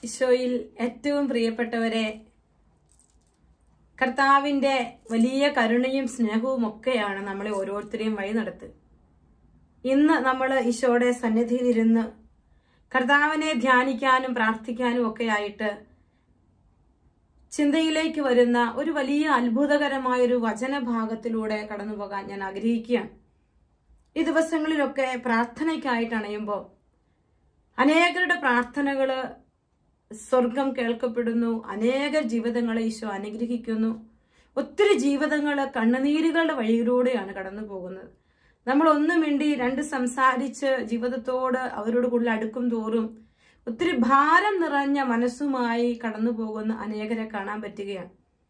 ഈശോയിൽ ഏറ്റവും പ്രിയപ്പെട്ടവരെ കർത്താവിന്റെ വലിയ കരുണയും സ്നേഹവും ഒക്കെയാണ് നമ്മളെ ഓരോരുത്തരെയും വഴി നടത്തുക ഇന്ന് നമ്മൾ ഈശോയുടെ സന്നിധിയിലിരുന്ന് കർത്താവിനെ ധ്യാനിക്കാനും പ്രാർത്ഥിക്കാനും ഒക്കെ ആയിട്ട് ചിന്തയിലേക്ക് വരുന്ന ഒരു വലിയ അത്ഭുതകരമായ ഒരു വചനഭാഗത്തിലൂടെ കടന്നു പോകാൻ ഞാൻ ആഗ്രഹിക്കുകയാണ് ഈ ദിവസങ്ങളിലൊക്കെ പ്രാർത്ഥനയ്ക്കായിട്ട് അണയുമ്പോൾ അനേകരുടെ പ്രാർത്ഥനകള് സ്വർഗം കേൾക്കപ്പെടുന്നു അനേക ജീവിതങ്ങളെ ഈശോ അനുഗ്രഹിക്കുന്നു ഒത്തിരി ജീവിതങ്ങൾ കണ്ണുനീരുകളുടെ വഴിയിലൂടെയാണ് കടന്നു പോകുന്നത് നമ്മൾ ഒന്ന് മിണ്ടി രണ്ട് സംസാരിച്ച് ജീവിതത്തോട് അവരോട് കൂടുതൽ അടുക്കും തോറും ഒത്തിരി ഭാരം നിറഞ്ഞ മനസ്സുമായി കടന്നു പോകുന്ന അനേകരെ കാണാൻ പറ്റുകയാണ്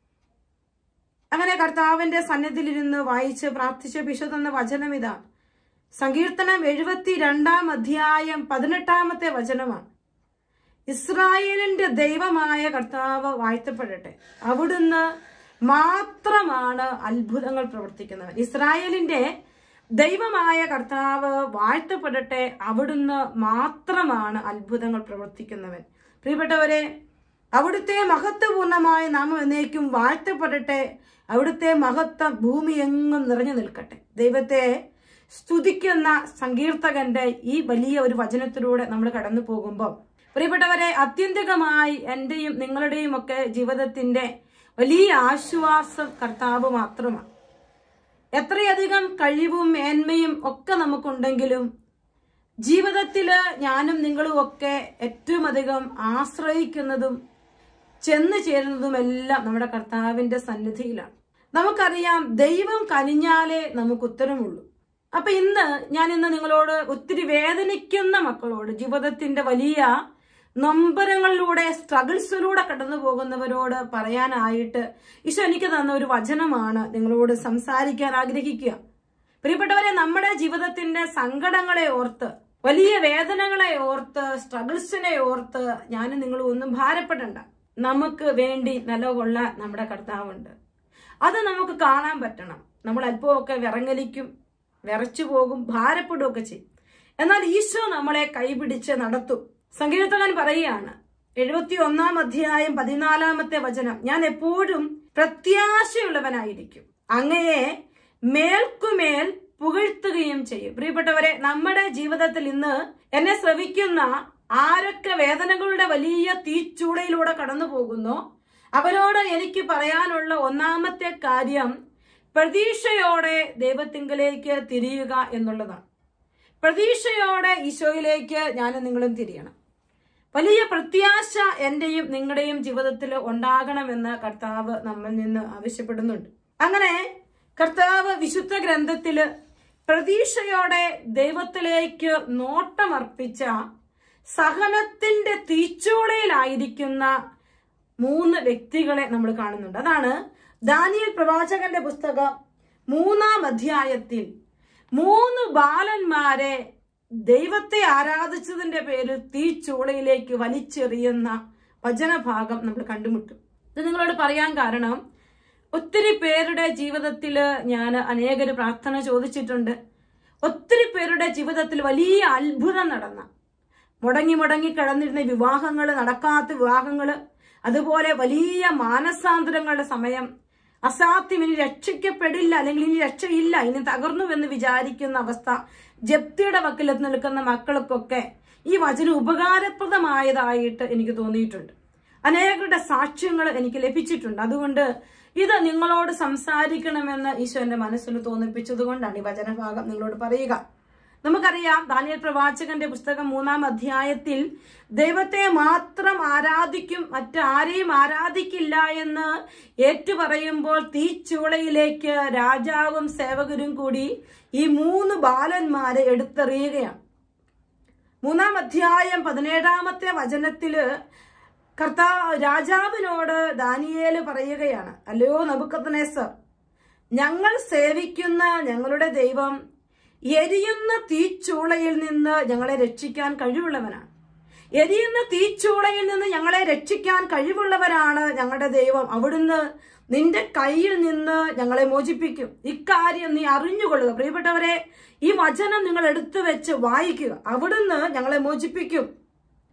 അങ്ങനെ കർത്താവിന്റെ സന്നിധിയിലിരുന്ന് വായിച്ച് പ്രാർത്ഥിച്ച പിശു തന്ന വചനം ഇതാണ് സങ്കീർത്തനം എഴുപത്തി രണ്ടാം അധ്യായം പതിനെട്ടാമത്തെ വചനമാണ് ഇസ്രായേലിന്റെ ദൈവമായ കർത്താവ് വാഴ്ത്തപ്പെടട്ടെ അവിടുന്ന് മാത്രമാണ് അത്ഭുതങ്ങൾ പ്രവർത്തിക്കുന്നവൻ ഇസ്രായേലിന്റെ ദൈവമായ കർത്താവ് വാഴ്ത്തപ്പെടട്ടെ അവിടുന്ന് മാത്രമാണ് അത്ഭുതങ്ങൾ പ്രവർത്തിക്കുന്നവൻ പ്രിയപ്പെട്ടവരെ അവിടുത്തെ മഹത്വപൂർണമായ നാമം എന്നേക്കും വാഴ്ത്തപ്പെടട്ടെ അവിടുത്തെ മഹത്വം ഭൂമി എങ്ങും നിറഞ്ഞു നിൽക്കട്ടെ ദൈവത്തെ സ്തുതിക്കുന്ന സങ്കീർത്തകന്റെ ഈ വലിയ ഒരു വചനത്തിലൂടെ നമ്മൾ കടന്നു പോകുമ്പോൾ പ്രിയപ്പെട്ടവരെ അത്യന്തികമായി എന്റെയും നിങ്ങളുടെയും ഒക്കെ ജീവിതത്തിന്റെ വലിയ ആശ്വാസം കർത്താവ് മാത്രമാണ് എത്രയധികം കഴിവും മേന്മയും ഒക്കെ നമുക്കുണ്ടെങ്കിലും ജീവിതത്തില് ഞാനും നിങ്ങളും ഒക്കെ ഏറ്റവും അധികം ആശ്രയിക്കുന്നതും ചെന്ന് ചേരുന്നതുമെല്ലാം നമ്മുടെ കർത്താവിന്റെ സന്നിധിയിലാണ് നമുക്കറിയാം ദൈവം കനിഞ്ഞാലേ നമുക്ക് ഉത്തരമുള്ളൂ അപ്പൊ ഇന്ന് ഞാൻ ഇന്ന് നിങ്ങളോട് ഒത്തിരി വേദനിക്കുന്ന മക്കളോട് ജീവിതത്തിന്റെ വലിയ നൊമ്പരങ്ങളിലൂടെ സ്ട്രഗിൾസിലൂടെ കടന്നു പോകുന്നവരോട് പറയാനായിട്ട് ഈശോ എനിക്ക് തന്ന ഒരു വചനമാണ് നിങ്ങളോട് സംസാരിക്കാൻ ആഗ്രഹിക്കുക പ്രിയപ്പെട്ടവരെ നമ്മുടെ ജീവിതത്തിന്റെ സങ്കടങ്ങളെ ഓർത്ത് വലിയ വേദനകളെ ഓർത്ത് സ്ട്രഗിൾസിനെ ഓർത്ത് ഞാൻ നിങ്ങൾ ഒന്നും ഭാരപ്പെടണ്ട നമുക്ക് വേണ്ടി നിലകൊള്ളാൻ നമ്മുടെ കർത്താവുണ്ട് അത് നമുക്ക് കാണാൻ പറ്റണം നമ്മൾ അല്പമൊക്കെ വിറങ്ങലിക്കും വിറച്ചു പോകും ഭാരപ്പെടുകയൊക്കെ ചെയ്യും എന്നാൽ ഈശോ നമ്മളെ കൈപിടിച്ച് നടത്തും സങ്കീർത്തകൻ പറയുകയാണ് എഴുപത്തി ഒന്നാം അധ്യായം പതിനാലാമത്തെ വചനം ഞാൻ എപ്പോഴും പ്രത്യാശയുള്ളവനായിരിക്കും അങ്ങയെ മേൽക്കുമേൽ പുകഴ്ത്തുകയും ചെയ്യും പ്രിയപ്പെട്ടവരെ നമ്മുടെ ജീവിതത്തിൽ ഇന്ന് എന്നെ ശ്രവിക്കുന്ന ആരൊക്കെ വേദനകളുടെ വലിയ തീച്ചൂടയിലൂടെ കടന്നു പോകുന്നു അവരോട് എനിക്ക് പറയാനുള്ള ഒന്നാമത്തെ കാര്യം പ്രതീക്ഷയോടെ ദൈവത്തിങ്കലേക്ക് തിരിയുക എന്നുള്ളതാണ് പ്രതീക്ഷയോടെ ഈശോയിലേക്ക് ഞാനും നിങ്ങളും തിരിയണം വലിയ പ്രത്യാശ എന്റെയും നിങ്ങളുടെയും ജീവിതത്തിൽ ഉണ്ടാകണമെന്ന് കർത്താവ് നമ്മിൽ നിന്ന് ആവശ്യപ്പെടുന്നുണ്ട് അങ്ങനെ കർത്താവ് വിശുദ്ധ ഗ്രന്ഥത്തില് പ്രതീക്ഷയോടെ ദൈവത്തിലേക്ക് നോട്ടമർപ്പിച്ച സഹനത്തിന്റെ തീച്ചൂളയിലായിരിക്കുന്ന മൂന്ന് വ്യക്തികളെ നമ്മൾ കാണുന്നുണ്ട് അതാണ് ദാനിയൽ പ്രവാചകന്റെ പുസ്തകം മൂന്നാം അധ്യായത്തിൽ മൂന്ന് ബാലന്മാരെ ദൈവത്തെ ആരാധിച്ചതിന്റെ പേരിൽ തീച്ചൂളയിലേക്ക് വലിച്ചെറിയുന്ന വചനഭാഗം നമ്മൾ കണ്ടുമുട്ടും ഇത് നിങ്ങളോട് പറയാൻ കാരണം ഒത്തിരി പേരുടെ ജീവിതത്തിൽ ഞാൻ അനേകര് പ്രാർത്ഥന ചോദിച്ചിട്ടുണ്ട് ഒത്തിരി പേരുടെ ജീവിതത്തിൽ വലിയ അത്ഭുതം നടന്ന മുടങ്ങി മുടങ്ങി കിടന്നിരുന്ന വിവാഹങ്ങൾ നടക്കാത്ത വിവാഹങ്ങൾ അതുപോലെ വലിയ മാനസാന്തരങ്ങളുടെ സമയം അസാധ്യം ഇനി രക്ഷിക്കപ്പെടില്ല അല്ലെങ്കിൽ ഇനി രക്ഷയില്ല ഇനി തകർന്നുവെന്ന് വിചാരിക്കുന്ന അവസ്ഥ ജപ്തിയുടെ വക്കിലെത്തി നിൽക്കുന്ന മക്കൾക്കൊക്കെ ഈ വചനം ഉപകാരപ്രദമായതായിട്ട് എനിക്ക് തോന്നിയിട്ടുണ്ട് അനേകരുടെ സാക്ഷ്യങ്ങൾ എനിക്ക് ലഭിച്ചിട്ടുണ്ട് അതുകൊണ്ട് ഇത് നിങ്ങളോട് സംസാരിക്കണമെന്ന് ഈശോ എന്റെ മനസ്സിൽ തോന്നിപ്പിച്ചത് കൊണ്ടാണ് ഈ വചനഭാഗം നിങ്ങളോട് പറയുക നമുക്കറിയാം ദാനിയൽ പ്രവാചകന്റെ പുസ്തകം മൂന്നാം അധ്യായത്തിൽ ദൈവത്തെ മാത്രം ആരാധിക്കും മറ്റാരെയും ആരാധിക്കില്ല എന്ന് ഏറ്റുപറയുമ്പോൾ തീച്ചൂളയിലേക്ക് രാജാവും സേവകരും കൂടി ഈ മൂന്ന് ബാലന്മാരെ എടുത്തെറിയുകയാണ് മൂന്നാം അധ്യായം പതിനേഴാമത്തെ വചനത്തില് കർത്താ രാജാവിനോട് ദാനിയേല് പറയുകയാണ് അല്ലയോ നബുക്കത്തനേസർ ഞങ്ങൾ സേവിക്കുന്ന ഞങ്ങളുടെ ദൈവം എരിയുന്ന തീച്ചൂളയിൽ നിന്ന് ഞങ്ങളെ രക്ഷിക്കാൻ കഴിവുള്ളവനാണ് എരിയുന്ന തീച്ചൂളയിൽ നിന്ന് ഞങ്ങളെ രക്ഷിക്കാൻ കഴിവുള്ളവരാണ് ഞങ്ങളുടെ ദൈവം അവിടുന്ന് നിന്റെ കയ്യിൽ നിന്ന് ഞങ്ങളെ മോചിപ്പിക്കും ഇക്കാര്യം നീ അറിഞ്ഞുകൊള്ളുക പ്രിയപ്പെട്ടവരെ ഈ വചനം നിങ്ങൾ എടുത്തു വെച്ച് വായിക്കുക അവിടുന്ന് ഞങ്ങളെ മോചിപ്പിക്കും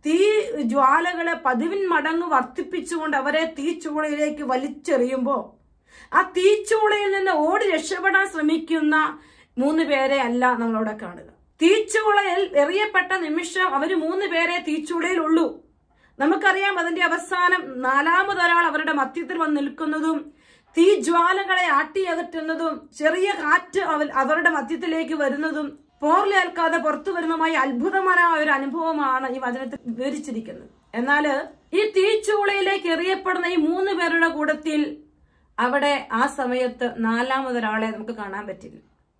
തീ ജ്വാലകളെ പതിവിൻ മടങ്ങ് വർദ്ധിപ്പിച്ചുകൊണ്ട് അവരെ തീച്ചൂളയിലേക്ക് വലിച്ചെറിയുമ്പോൾ ആ തീച്ചൂളയിൽ നിന്ന് ഓടി രക്ഷപ്പെടാൻ ശ്രമിക്കുന്ന മൂന്ന് പേരെ അല്ല നമ്മളവിടെ കാണുക തീച്ചൂളയിൽ എറിയപ്പെട്ട നിമിഷം അവര് മൂന്ന് പേരെ തീച്ചൂളയിൽ ഉള്ളൂ നമുക്കറിയാം അതിന്റെ അവസാനം നാലാമതൊരാൾ അവരുടെ മധ്യത്തിൽ വന്ന് നിൽക്കുന്നതും തീജ്വാലകളെ ആട്ടിയകറ്റുന്നതും ചെറിയ കാറ്റ് അവ അവരുടെ മധ്യത്തിലേക്ക് വരുന്നതും പോർലേൽക്കാതെ പുറത്തു വരുന്നതുമായ അത്ഭുതമായ ഒരു അനുഭവമാണ് ഈ വചനത്തിൽ വിവരിച്ചിരിക്കുന്നത് എന്നാൽ ഈ തീച്ചൂളയിലേക്ക് എറിയപ്പെടുന്ന ഈ മൂന്ന് പേരുടെ കൂട്ടത്തിൽ അവിടെ ആ സമയത്ത് നാലാമതൊരാളെ നമുക്ക് കാണാൻ പറ്റില്ല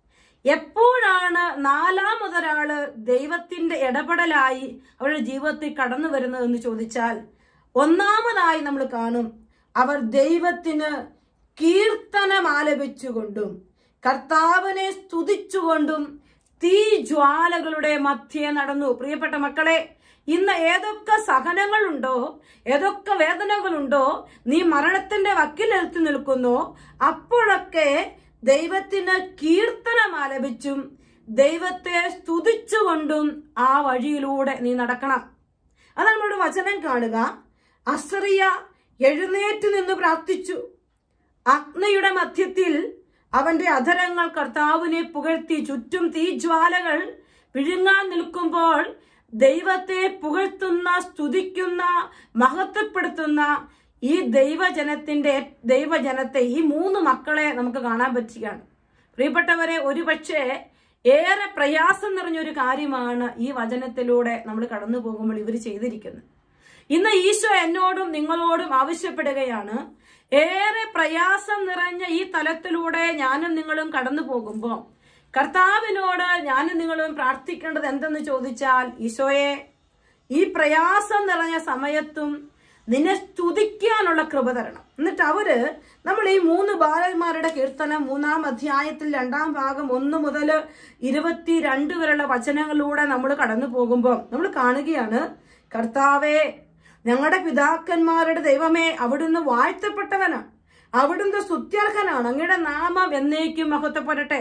എപ്പോഴാണ് നാലാമതൊരാള് ദൈവത്തിന്റെ ഇടപെടലായി അവരുടെ ജീവിതത്തിൽ കടന്നു വരുന്നതെന്ന് ചോദിച്ചാൽ ഒന്നാമതായി നമ്മൾ കാണും അവർ ദൈവത്തിന് കീർത്തനം ആലപിച്ചുകൊണ്ടും കർത്താവിനെ സ്തുതിച്ചുകൊണ്ടും തീ ജ്വാലകളുടെ മധ്യേ നടന്നു പ്രിയപ്പെട്ട മക്കളെ ഇന്ന് ഏതൊക്കെ സഹനങ്ങളുണ്ടോ ഏതൊക്കെ വേദനകളുണ്ടോ നീ മരണത്തിന്റെ വക്കിലെത്തി നിൽക്കുന്നോ അപ്പോഴൊക്കെ ദൈവത്തിന് കീർത്തനം ആലപിച്ചും ദൈവത്തെ സ്തുതിച്ചുകൊണ്ടും ആ വഴിയിലൂടെ നീ നടക്കണം അത് നമ്മളോട് വചനം കാണുക അസറിയ എഴുന്നേറ്റ് നിന്ന് പ്രാർത്ഥിച്ചു അഗ്നിയുടെ മധ്യത്തിൽ അവന്റെ അധരങ്ങൾ കർത്താവിനെ പുകഴ്ത്തി ചുറ്റും തീജ്വാലകൾ വിഴുങ്ങാൻ നിൽക്കുമ്പോൾ ദൈവത്തെ പുകഴ്ത്തുന്ന സ്തുതിക്കുന്ന മഹത്വപ്പെടുത്തുന്ന ഈ ദൈവജനത്തിന്റെ ദൈവജനത്തെ ഈ മൂന്ന് മക്കളെ നമുക്ക് കാണാൻ പറ്റുകയാണ് പ്രിയപ്പെട്ടവരെ ഒരുപക്ഷെ ഏറെ പ്രയാസം നിറഞ്ഞൊരു കാര്യമാണ് ഈ വചനത്തിലൂടെ നമ്മൾ കടന്നു പോകുമ്പോൾ ഇവർ ചെയ്തിരിക്കുന്നത് ഇന്ന് ഈശോ എന്നോടും നിങ്ങളോടും ആവശ്യപ്പെടുകയാണ് ഏറെ പ്രയാസം നിറഞ്ഞ ഈ തലത്തിലൂടെ ഞാനും നിങ്ങളും കടന്നു പോകുമ്പോൾ കർത്താവിനോട് ഞാനും നിങ്ങളും പ്രാർത്ഥിക്കേണ്ടത് എന്തെന്ന് ചോദിച്ചാൽ ഈശോയെ ഈ പ്രയാസം നിറഞ്ഞ സമയത്തും നിന്നെ സ്തുതിക്കാനുള്ള കൃപ തരണം എന്നിട്ട് അവര് നമ്മൾ ഈ മൂന്ന് ബാലന്മാരുടെ കീർത്തനം മൂന്നാം അധ്യായത്തിൽ രണ്ടാം ഭാഗം ഒന്ന് മുതൽ ഇരുപത്തിരണ്ട് വരെയുള്ള വചനങ്ങളിലൂടെ നമ്മൾ കടന്നു പോകുമ്പോൾ നമ്മൾ കാണുകയാണ് കർത്താവെ ഞങ്ങളുടെ പിതാക്കന്മാരുടെ ദൈവമേ അവിടുന്ന് വാഴ്ത്തപ്പെട്ടവനാണ് അവിടുന്ന് സ്തുത്യർഹനാണ് അങ്ങയുടെ നാമം എന്നേക്കും മഹത്വപ്പെടട്ടെ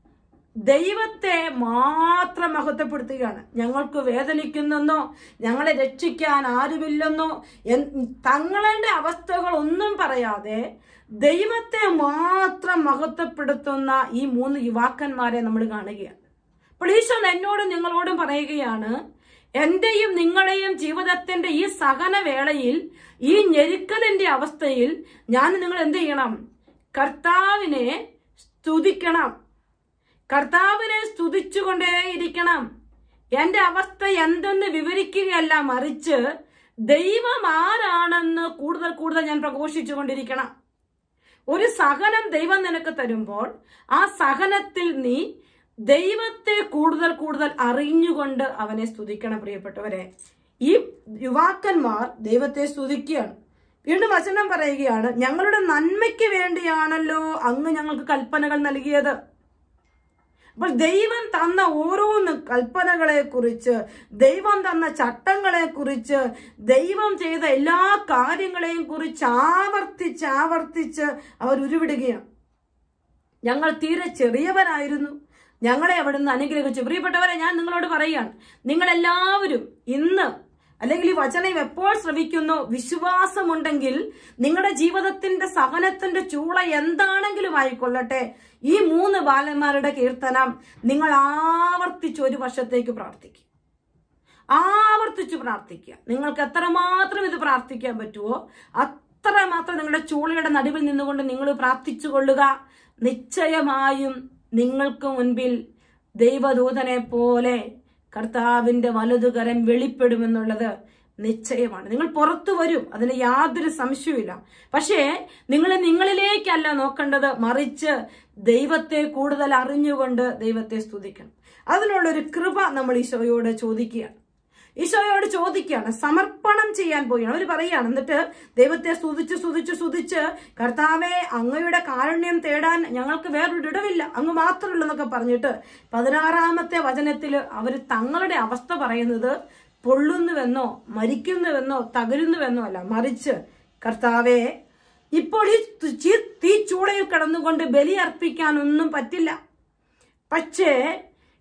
ദൈവത്തെ മാത്രം മഹത്വപ്പെടുത്തുകയാണ് ഞങ്ങൾക്ക് വേദനിക്കുന്നെന്നോ ഞങ്ങളെ രക്ഷിക്കാൻ ആരുമില്ലെന്നോ എൻ- തങ്ങളുടെ അവസ്ഥകൾ ഒന്നും പറയാതെ ദൈവത്തെ മാത്രം മഹത്വപ്പെടുത്തുന്ന ഈ മൂന്ന് യുവാക്കന്മാരെ നമ്മൾ കാണുകയാണ് അപ്പോൾ ഈശോ എന്നോടും നിങ്ങളോടും പറയുകയാണ് എന്റെയും നിങ്ങളെയും ജീവിതത്തിന്റെ ഈ സഹന വേളയിൽ ഈ ഞെരുക്കലിന്റെ അവസ്ഥയിൽ ഞാൻ നിങ്ങൾ എന്ത് ചെയ്യണം കർത്താവിനെ സ്തുതിക്കണം കർത്താവിനെ സ്തുതിച്ചുകൊണ്ടേയിരിക്കണം എന്റെ അവസ്ഥ എന്തെന്ന് വിവരിക്കുകയല്ല മറിച്ച് ദൈവം ആരാണെന്ന് കൂടുതൽ കൂടുതൽ ഞാൻ പ്രഘോഷിച്ചുകൊണ്ടിരിക്കണം ഒരു സഹനം ദൈവം നിനക്ക് തരുമ്പോൾ ആ സഹനത്തിൽ നീ ദൈവത്തെ കൂടുതൽ കൂടുതൽ അറിഞ്ഞുകൊണ്ട് അവനെ സ്തുതിക്കണം പ്രിയപ്പെട്ടവരെ ഈ യുവാക്കന്മാർ ദൈവത്തെ സ്തുതിക്കുകയാണ് വീണ്ടും വചനം പറയുകയാണ് ഞങ്ങളുടെ നന്മയ്ക്ക് വേണ്ടിയാണല്ലോ അങ്ങ് ഞങ്ങൾക്ക് കൽപ്പനകൾ നൽകിയത് അപ്പോൾ ദൈവം തന്ന ഓരോന്ന് കൽപ്പനകളെ കുറിച്ച് ദൈവം തന്ന ചട്ടങ്ങളെ കുറിച്ച് ദൈവം ചെയ്ത എല്ലാ കാര്യങ്ങളെയും കുറിച്ച് ആവർത്തിച്ച് ആവർത്തിച്ച് അവർ ഉരുവിടുകയാണ് ഞങ്ങൾ തീരെ ചെറിയവരായിരുന്നു ഞങ്ങളെ അവിടുന്ന് അനുഗ്രഹിച്ചു പ്രിയപ്പെട്ടവരെ ഞാൻ നിങ്ങളോട് പറയുകയാണ് നിങ്ങൾ എല്ലാവരും ഇന്ന് അല്ലെങ്കിൽ ഈ വചനം എപ്പോൾ ശ്രവിക്കുന്നു വിശ്വാസമുണ്ടെങ്കിൽ നിങ്ങളുടെ ജീവിതത്തിന്റെ സഹനത്തിന്റെ ചൂള എന്താണെങ്കിലും ആയിക്കൊള്ളട്ടെ ഈ മൂന്ന് ബാലന്മാരുടെ കീർത്തനം നിങ്ങൾ ആവർത്തിച്ച് ഒരു വർഷത്തേക്ക് പ്രാർത്ഥിക്കും ആവർത്തിച്ച് പ്രാർത്ഥിക്കുക നിങ്ങൾക്ക് എത്രമാത്രം ഇത് പ്രാർത്ഥിക്കാൻ പറ്റുമോ അത്രമാത്രം നിങ്ങളുടെ ചൂളയുടെ നടുവിൽ നിന്നുകൊണ്ട് നിങ്ങൾ പ്രാർത്ഥിച്ചു കൊള്ളുക നിശ്ചയമായും നിങ്ങൾക്ക് മുൻപിൽ ദൈവദൂതനെ പോലെ കർത്താവിന്റെ വലതുകരം വെളിപ്പെടുമെന്നുള്ളത് നിശ്ചയമാണ് നിങ്ങൾ പുറത്തു വരും അതിന് യാതൊരു സംശയവുമില്ല പക്ഷേ നിങ്ങൾ നിങ്ങളിലേക്കല്ല നോക്കേണ്ടത് മറിച്ച് ദൈവത്തെ കൂടുതൽ അറിഞ്ഞുകൊണ്ട് ദൈവത്തെ സ്തുതിക്കണം അതിനുള്ളൊരു കൃപ നമ്മൾ ഈശോയോട് ചോദിക്കുകയാണ് ഈശോയോട് ചോദിക്കുകയാണ് സമർപ്പണം ചെയ്യാൻ പോവുകയാണ് അവർ പറയുകയാണ് എന്നിട്ട് ദൈവത്തെ സ്തുതിച്ച് സ്തുതിച്ച് സ്തുതിച്ച് കർത്താവെ അങ്ങയുടെ കാരുണ്യം തേടാൻ ഞങ്ങൾക്ക് വേറൊരു ഇടവില്ല അങ്ങ് മാത്രമുള്ളൂ എന്നൊക്കെ പറഞ്ഞിട്ട് പതിനാറാമത്തെ വചനത്തിൽ അവർ തങ്ങളുടെ അവസ്ഥ പറയുന്നത് പൊള്ളുന്നുവെന്നോ മരിക്കുന്നുവെന്നോ തകരുന്നുവെന്നോ അല്ല മറിച്ച് കർത്താവെ ഇപ്പോൾ ഈ തു- തീ ചൂളയിൽ കിടന്നുകൊണ്ട് ബലി അർപ്പിക്കാനൊന്നും പറ്റില്ല പക്ഷേ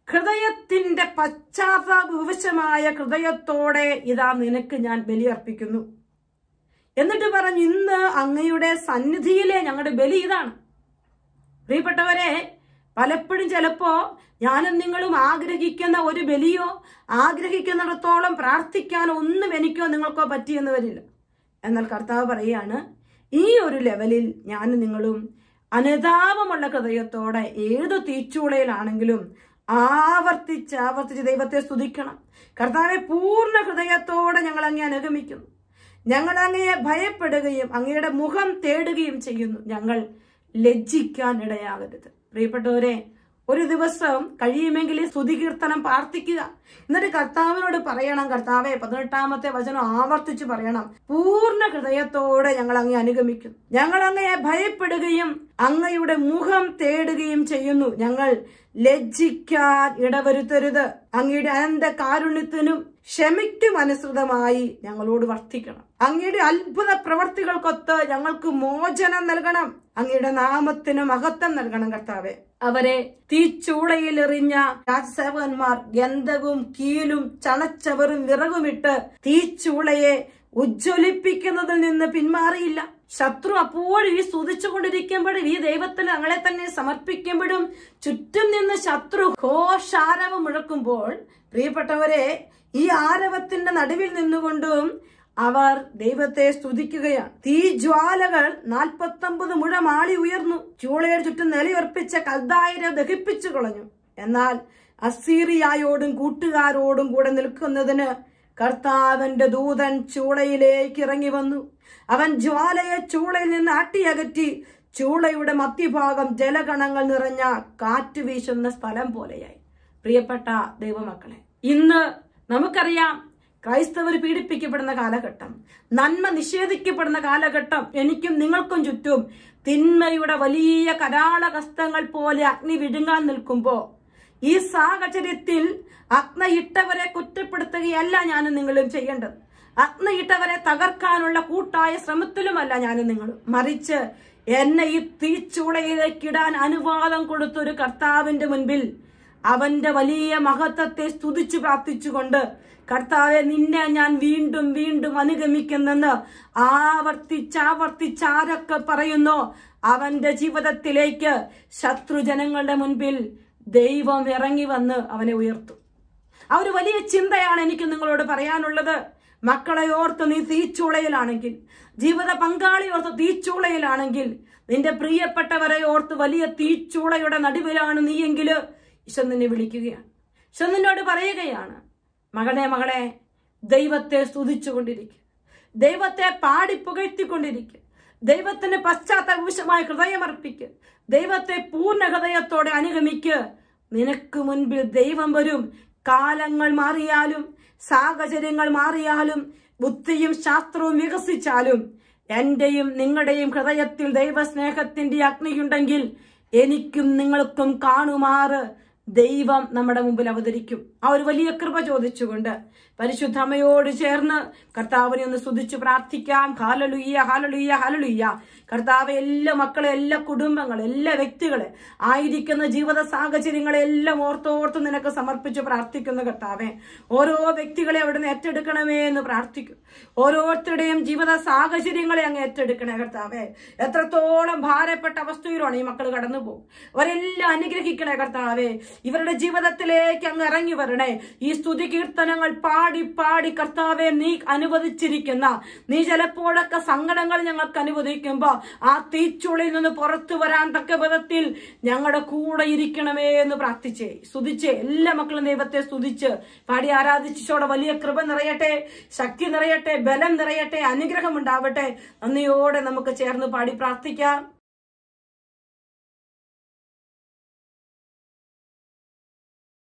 ഹൃദയത്തിന്റെ പശ്ചാത്താപ വിവശമായ ഹൃദയത്തോടെ ഇതാ നിനക്ക് ഞാൻ ബലിയർപ്പിക്കുന്നു എന്നിട്ട് പറഞ്ഞു ഇന്ന് അങ്ങയുടെ സന്നിധിയിലെ ഞങ്ങളുടെ ബലി ഇതാണ് പ്രിയപ്പെട്ടവരെ പലപ്പോഴും ചിലപ്പോ ഞാനും നിങ്ങളും ആഗ്രഹിക്കുന്ന ഒരു ബലിയോ ആഗ്രഹിക്കുന്നിടത്തോളം പ്രാർത്ഥിക്കാനോ ഒന്നും എനിക്കോ നിങ്ങൾക്കോ പറ്റിയെന്ന് വരില്ല എന്നാൽ കർത്താവ് പറയാണ് ഈ ഒരു ലെവലിൽ ഞാനും നിങ്ങളും അനുതാപമുള്ള ഹൃദയത്തോടെ ഏത് തീച്ചൂളയിലാണെങ്കിലും ആവർത്തിച്ച് ആവർത്തിച്ച് ദൈവത്തെ സ്തുതിക്കണം കർത്താവെ പൂർണ്ണ ഹൃദയത്തോടെ ഞങ്ങൾ അങ്ങേ അനുഗമിക്കുന്നു ഞങ്ങൾ അങ്ങയെ ഭയപ്പെടുകയും അങ്ങയുടെ മുഖം തേടുകയും ചെയ്യുന്നു ഞങ്ങൾ ലജ്ജിക്കാൻ ഇടയാകരുത് പ്രിയപ്പെട്ടവരെ ഒരു ദിവസം കഴിയുമെങ്കിൽ ഈ സ്തുതി കീർത്തനം പ്രാർത്ഥിക്കുക എന്നിട്ട് കർത്താവിനോട് പറയണം കർത്താവെ പതിനെട്ടാമത്തെ വചനം ആവർത്തിച്ച് പറയണം പൂർണ്ണ ഹൃദയത്തോടെ ഞങ്ങൾ അങ്ങേ അനുഗമിക്കും ഞങ്ങൾ അങ്ങയെ ഭയപ്പെടുകയും അങ്ങയുടെ മുഖം തേടുകയും ചെയ്യുന്നു ഞങ്ങൾ ലജ്ജിക്കാൻ ഇടവരുത്തരുത് അങ്ങയുടെ അനന്ത കാരുണ്യത്തിനും ക്ഷമിക്കും അനുസൃതമായി ഞങ്ങളോട് വർത്തിക്കണം അങ്ങയുടെ അത്ഭുത പ്രവർത്തികൾക്കൊത്ത് ഞങ്ങൾക്ക് മോചനം നൽകണം അങ്ങയുടെ നാമത്തിന് മഹത്വം നൽകണം കർത്താവെ അവരെ തീച്ചൂളയിൽ എറിഞ്ഞ രാജസേവകന്മാർ ഗന്ധവും കീലും ചണച്ചവറും വിറകുമിട്ട് തീച്ചൂളയെ ഉജ്ജ്വലിപ്പിക്കുന്നതിൽ നിന്ന് പിന്മാറിയില്ല ശത്രു അപ്പോഴും ഈ സ്തുതിച്ചുകൊണ്ടിരിക്കുമ്പോഴും ഈ ദൈവത്തിന് ഞങ്ങളെ തന്നെ സമർപ്പിക്കുമ്പോഴും ചുറ്റും നിന്ന് ശത്രു ഘോഷാരവം മുഴക്കുമ്പോൾ പ്രിയപ്പെട്ടവരെ ഈ ആരവത്തിന്റെ നടുവിൽ നിന്നുകൊണ്ടും അവർ ദൈവത്തെ സ്തുതിക്കുകയാണ് തീ ജ്വാലകൾ നാൽപ്പത്തൊമ്പത് മുഴം ആളി ഉയർന്നു ചൂളയുടെ ചുറ്റും നിലയുറപ്പിച്ച കൽദായരെ ദഹിപ്പിച്ചു കളഞ്ഞു എന്നാൽ അസീറിയായോടും കൂട്ടുകാരോടും കൂടെ നിൽക്കുന്നതിന് കർത്താവിന്റെ ദൂതൻ ചൂളയിലേക്ക് ഇറങ്ങി വന്നു അവൻ ജ്വാലയെ ചൂളയിൽ നിന്ന് ആട്ടിയകറ്റി ചൂളയുടെ മധ്യഭാഗം ജലഗണങ്ങൾ നിറഞ്ഞ കാറ്റ് വീശുന്ന സ്ഥലം പോലെയായി പ്രിയപ്പെട്ട ദൈവമക്കളെ ഇന്ന് നമുക്കറിയാം ക്രൈസ്തവർ പീഡിപ്പിക്കപ്പെടുന്ന കാലഘട്ടം നന്മ നിഷേധിക്കപ്പെടുന്ന കാലഘട്ടം എനിക്കും നിങ്ങൾക്കും ചുറ്റും തിന്മയുടെ വലിയ കരാളകസ്തങ്ങൾ പോലെ അഗ്നി വിഴുങ്ങാൻ നിൽക്കുമ്പോ ഈ സാഹചര്യത്തിൽ അഗ്നയിട്ടവരെ കുറ്റപ്പെടുത്തുകയല്ല ഞാനും നിങ്ങളും ചെയ്യേണ്ടത് അഗ്നയിട്ടവരെ തകർക്കാനുള്ള കൂട്ടായ ശ്രമത്തിലുമല്ല ഞാനും നിങ്ങളും മറിച്ച് എന്നെ ഈ തീച്ചൂളയിലേക്ക് ഇടാൻ അനുവാദം കൊടുത്തൊരു കർത്താവിന്റെ മുൻപിൽ അവന്റെ വലിയ മഹത്വത്തെ സ്തുതിച്ചു പ്രാർത്ഥിച്ചുകൊണ്ട് കർത്താവെ നിന്നെ ഞാൻ വീണ്ടും വീണ്ടും അനുഗമിക്കുന്നെന്ന് ആവർത്തിച്ചാവർത്തിച്ച് ആരൊക്കെ പറയുന്നോ അവന്റെ ജീവിതത്തിലേക്ക് ശത്രുജനങ്ങളുടെ മുൻപിൽ ദൈവം ഇറങ്ങി വന്ന് അവനെ ഉയർത്തും ആ ഒരു വലിയ ചിന്തയാണ് എനിക്ക് നിങ്ങളോട് പറയാനുള്ളത് മക്കളെ ഓർത്ത് നീ തീച്ചൂളയിലാണെങ്കിൽ ജീവിത പങ്കാളി ഓർത്ത് തീച്ചൂളയിലാണെങ്കിൽ നിന്റെ പ്രിയപ്പെട്ടവരെ ഓർത്ത് വലിയ തീച്ചൂളയുടെ നടുവിലാണ് നീയെങ്കിൽ ഈശോ നിന്നെ വിളിക്കുകയാണ് ഈശോ നിന്നോട് പറയുകയാണ് മകനെ മകളെ ദൈവത്തെ സ്തുതിച്ചുകൊണ്ടിരിക്കുക ദൈവത്തെ പാടി പുകഴ്ത്തിക്കൊണ്ടിരിക്കുക ദൈവത്തിന് പശ്ചാത്തലവിഷമായ ഹൃദയമർപ്പിക്കുക ദൈവത്തെ പൂർണ്ണ ഹൃദയത്തോടെ അനുഗമിക്ക് നിനക്ക് മുൻപിൽ ദൈവം വരും കാലങ്ങൾ മാറിയാലും സാഹചര്യങ്ങൾ മാറിയാലും ബുദ്ധിയും ശാസ്ത്രവും വികസിച്ചാലും എന്റെയും നിങ്ങളുടെയും ഹൃദയത്തിൽ ദൈവസ്നേഹത്തിന്റെ അഗ്നിയുണ്ടെങ്കിൽ എനിക്കും നിങ്ങൾക്കും കാണുമാറ് ദൈവം നമ്മുടെ മുമ്പിൽ അവതരിക്കും ആ ഒരു വലിയ കൃപ ചോദിച്ചുകൊണ്ട് പരിശുദ്ധ അമ്മയോട് ചേർന്ന് കർത്താവിനെ ഒന്ന് സ്തുതിച്ച് പ്രാർത്ഥിക്കാം ഹാലലുയ്യ ഹാലലുയ്യ ഹാലലുയ്യ കർത്താവ് എല്ലാ മക്കളെ എല്ലാ കുടുംബങ്ങളെ എല്ലാ വ്യക്തികളെ ആയിരിക്കുന്ന ജീവിത സാഹചര്യങ്ങളെ എല്ലാം ഓർത്തോർത്ത് നിനക്ക് സമർപ്പിച്ച് പ്രാർത്ഥിക്കുന്ന കർത്താവെ ഓരോ വ്യക്തികളെ അവിടുന്ന് ഏറ്റെടുക്കണമേ എന്ന് പ്രാർത്ഥിക്കും ഓരോരുത്തരുടെയും ജീവിത സാഹചര്യങ്ങളെ അങ്ങ് ഏറ്റെടുക്കണേ കർത്താവെ എത്രത്തോളം ഭാരപ്പെട്ട അവസ്ഥയിലാണ് ഈ മക്കൾ കടന്നു പോകും അവരെല്ലാം അനുഗ്രഹിക്കണേ കർത്താവെ ഇവരുടെ ജീവിതത്തിലേക്ക് അങ്ങ് ഇറങ്ങി വരണേ ഈ സ്തുതി കീർത്തനങ്ങൾ പാടി പാടി കർത്താവെ നീ അനുവദിച്ചിരിക്കുന്ന നീ ചിലപ്പോഴൊക്കെ സങ്കടങ്ങൾ ഞങ്ങൾക്ക് അനുവദിക്കുമ്പോ ആ തീച്ചുളിൽ നിന്ന് പുറത്തു വരാൻ തക്ക വിധത്തിൽ ഞങ്ങളുടെ കൂടെ ഇരിക്കണമേ എന്ന് പ്രാർത്ഥിച്ചേ സ്തുതിച്ചേ എല്ലാ മക്കളും ദൈവത്തെ സ്തുതിച്ച് പാടി ആരാധിച്ചോടെ വലിയ കൃപ നിറയട്ടെ ശക്തി നിറയട്ടെ ബലം നിറയട്ടെ അനുഗ്രഹം ഉണ്ടാവട്ടെ നന്ദിയോടെ നമുക്ക് ചേർന്ന് പാടി പ്രാർത്ഥിക്കാം